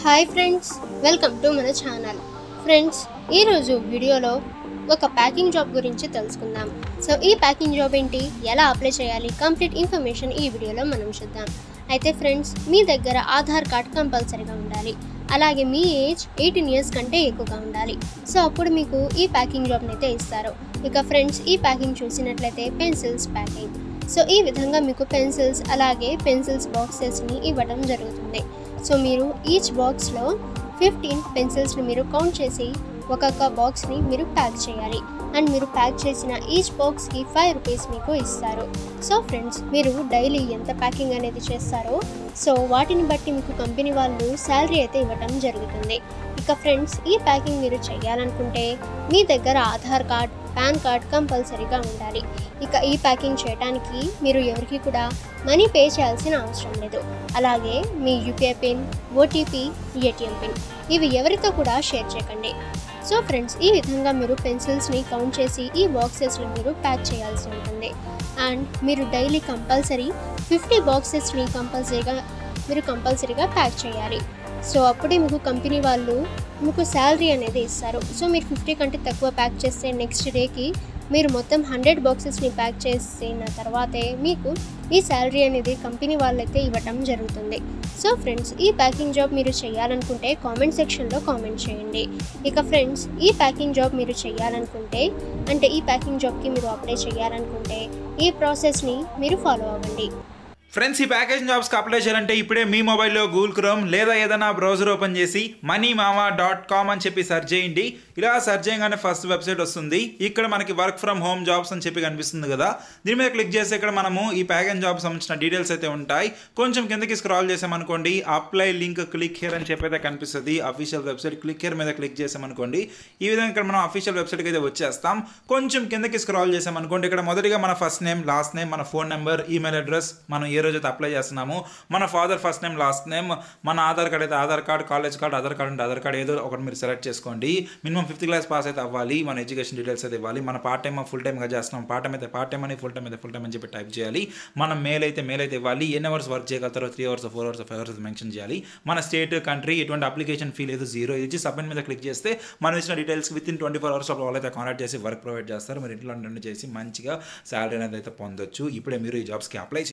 hi friends welcome to మన channel friends ఈరోజు వీడియోలో ఒక ప్యాకింగ్ జాబ్ గురించి తెలుసుకుందాం సో ఈ ప్యాకింగ్ జాబ్ ఏంటి ఎలా అప్లై చేయాలి కంప్లీట్ ఇన్ఫర్మేషన్ ఈ వీడియోలో మనం చూద్దాం అయితే ఫ్రెండ్స్ మీ దగ్గర ఆధార్ కార్డ్ కంపల్సరీగా ఉండాలి అలాగే మీ ఏజ్ ఎయిటీన్ ఇయర్స్ కంటే ఎక్కువగా ఉండాలి సో అప్పుడు మీకు ఈ ప్యాకింగ్ జాబ్ని అయితే ఇస్తారు ఇక ఫ్రెండ్స్ ఈ ప్యాకింగ్ చూసినట్లయితే పెన్సిల్స్ ప్యాకింగ్ సో ఈ విధంగా మీకు పెన్సిల్స్ అలాగే పెన్సిల్స్ బాక్సెస్ని ఇవ్వడం జరుగుతుంది సో మీరు ఈచ్ బాక్స్లో ఫిఫ్టీన్ పెన్సిల్స్ని మీరు కౌంట్ చేసి ఒక్కొక్క బాక్స్ని మీరు ప్యాక్ చేయాలి అండ్ మీరు ప్యాక్ చేసిన ఈచ్ బాక్స్కి ఫైవ్ రూపీస్ మీకు ఇస్తారు సో ఫ్రెండ్స్ మీరు డైలీ ఎంత ప్యాకింగ్ అనేది చేస్తారో సో వాటిని బట్టి మీకు కంపెనీ వాళ్ళు శాలరీ అయితే ఇవ్వటం జరుగుతుంది ఇక ఫ్రెండ్స్ ఈ ప్యాకింగ్ మీరు చేయాలనుకుంటే మీ దగ్గర ఆధార్ కార్డ్ పాన్ కార్డ్ కంపల్సరీగా ఉండాలి ఇక ఈ ప్యాకింగ్ చేయడానికి మీరు ఎవరికి కూడా మనీ పే చేయాల్సిన అవసరం లేదు అలాగే మీ UPI pin OTP ATM pin ఇవి ఎవరితో కూడా షేర్ చేయకండి సో ఫ్రెండ్స్ ఈ విధంగా మీరు పెన్సిల్స్ని కౌంట్ చేసి ఈ బాక్సెస్లో మీరు ప్యాక్ చేయాల్సి ఉంటుంది అండ్ మీరు డైలీ కంపల్సరీ ఫిఫ్టీ బాక్సెస్ని కంపల్సరీగా మీరు కంపల్సరీగా ప్యాక్ చేయాలి సో అప్పుడే మీకు కంపెనీ వాళ్ళు మీకు శాలరీ అనేది ఇస్తారు సో మీరు ఫిఫ్టీ కంటే తక్కువ ప్యాక్ చేస్తే నెక్స్ట్ డేకి మీరు మొత్తం హండ్రెడ్ బాక్సెస్ని ప్యాక్ చేసిన తర్వాతే మీకు ఈ శాలరీ అనేది కంపెనీ వాళ్ళైతే ఇవ్వటం జరుగుతుంది సో ఫ్రెండ్స్ ఈ ప్యాకింగ్ జాబ్ మీరు చేయాలనుకుంటే కామెంట్ సెక్షన్లో కామెంట్ చేయండి ఇక ఫ్రెండ్స్ ఈ ప్యాకింగ్ జాబ్ మీరు చేయాలనుకుంటే అంటే ఈ ప్యాకింగ్ జాబ్కి మీరు అప్లై చేయాలనుకుంటే ఈ ప్రాసెస్ని మీరు ఫాలో అవ్వండి ఫ్రెండ్స్ ఈ ప్యాకేజ్ జాబ్స్కి అప్లై చేయాలంటే ఇప్పుడే మీ మొబైల్లో గూగుల్ క్రోమ్ లేదా ఏదైనా బ్రౌజర్ ఓపెన్ చేసి మనీ మామా డాట్ కామ్ అని చెప్పి సెర్చ్ చేయండి ఇలా సెర్చ్ చేయగానే ఫస్ట్ వెబ్సైట్ వస్తుంది ఇక్కడ మనకి వర్క్ ఫ్రమ్ హోమ్ జాబ్స్ అని చెప్పి కనిపిస్తుంది కదా దీని మీద క్లిక్ చేస్తే ఇక్కడ మనము ఈ ప్యాకేజ్ జాబ్ సంబంధించిన డీటెయిల్స్ అయితే ఉంటాయి కొంచెం కిందకి స్క్రాల్ చేసామనుకోండి అప్లై లింక్ క్లిక్ హియర్ అని చెప్పి అయితే కనిపిస్తుంది అఫీషియల్ వెబ్సైట్ క్లిక్ హియర్ మీద క్లిక్ చేసామనుకోండి ఈ విధంగా ఇక్కడ మనం అఫీషియల్ వెబ్సైట్కి అయితే వచ్చేస్తాం కొంచెం కిందకి స్క్రాల్ చేసామనుకోండి ఇక్కడ మొదటిగా మన ఫస్ట్ నేమ్ లాస్ట్ నేమ్ మన ఫోన్ నెంబర్ ఈమెయిల్ అడ్రస్ మనం ఏ రోజైతే అప్లై చేస్తున్నాము మన father first name last name మన ఆధార్ కార్డ్ అయితే Aadhaar card college card Aadhaar card అంటే ఆధార్ కార్డ్ ఏదో ఒకటి మీరు సెలెక్ట్ చేసుకోండి మినిమం ఫిఫ్త్ క్లాస్ పాస్ అయితే అవ్వాలి మన ఎడ్యుకేషన్ డీటెయిల్స్ అయితే ఇవ్వాలి మన పార్ట్ టైమ్ ఫుల్ టైమ్గా చేస్తున్నాం పార్ట్ టైం అయితే పార్ట్ టైం అని ఫుల్ టైం అయితే ఫుల్ టైం అని చెప్పి టైప్ చేయాలి మనం మేల్ అయితే మేల్ అయితే ఇవ్వాలి ఎన్ని అవర్స్ వర్క్ చేయగలుగుతారో three hours four hours five hours mention చేయాలి మన స్టేట్ కంట్రీ ఎటువంటి అప్లికేషన్ ఫీ లేదు జీరో ఇది సబ్మిట్ మీద క్లిక్ చేస్తే మనం ఇచ్చిన details within twenty four hours వాళ్ళైతే కాంటాక్ట్ చేసి వర్క్ ప్రొవైడ్ చేస్తారు మీరు ఇంట్లో నుండి చేసి మంచిగా శాలరీ అనేది అయితే పొందొచ్చు ఇప్పుడే మీరు ఈ జాబ్స్కి అప్లై